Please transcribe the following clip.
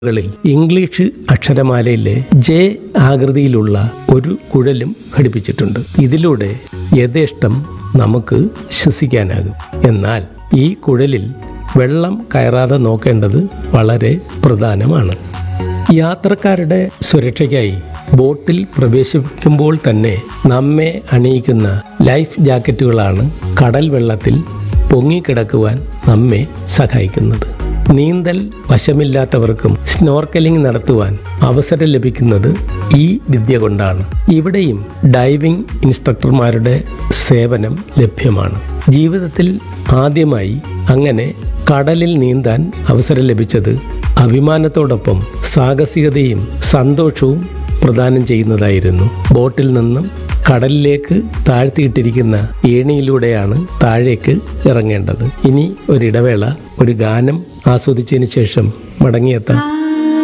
കളിൽ English അക്ഷരമാലയിലെ J ആകൃതിയിലുള്ള ഒരു കുഴലും ഘടിപ്പിച്ചിട്ടുണ്ട് ഇതിലൂടെ യഥേഷ്ടം നമുക്ക് ശ്വസിക്കാനാകും എന്നാൽ ഈ കുഴലിൽ വെള്ളം കയറാതെ നോക്കേണ്ടത് വളരെ പ്രധാനമാണ് യാത്രക്കാരുടെ സുരക്ഷയ്ക്കായി ബോട്ടിൽ പ്രവേശിക്കുമ്പോൾ തന്നെ നമ്മെ അണിയിക്കുന്ന ലൈഫ് ജാക്കറ്റുകളാണ് കടൽ വെള്ളത്തിൽ പൊങ്ങിക്കിടക്കുവാൻ നമ്മെ സഹായിക്കുന്നത് നീന്തൽ വശമില്ലാത്തവർക്കും സ്നോർക്കലിംഗ് നടത്തുവാൻ അവസരം ലഭിക്കുന്നത് ഈ വിദ്യ കൊണ്ടാണ് ഇവിടെയും ഡൈവിംഗ് ഇൻസ്ട്രക്ടർമാരുടെ സേവനം ലഭ്യമാണ് ജീവിതത്തിൽ ആദ്യമായി അങ്ങനെ കടലിൽ നീന്താൻ അവസരം ലഭിച്ചത് അഭിമാനത്തോടൊപ്പം സാഹസികതയും സന്തോഷവും പ്രദാനം ചെയ്യുന്നതായിരുന്നു ബോട്ടിൽ നിന്നും കടലിലേക്ക് താഴ്ത്തിയിട്ടിരിക്കുന്ന ഏണിയിലൂടെയാണ് താഴേക്ക് ഇറങ്ങേണ്ടത് ഇനി ഒരിടവേള ഒരു ഗാനം ആസ്വദിച്ചതിന് ശേഷം മടങ്ങിയെത്താം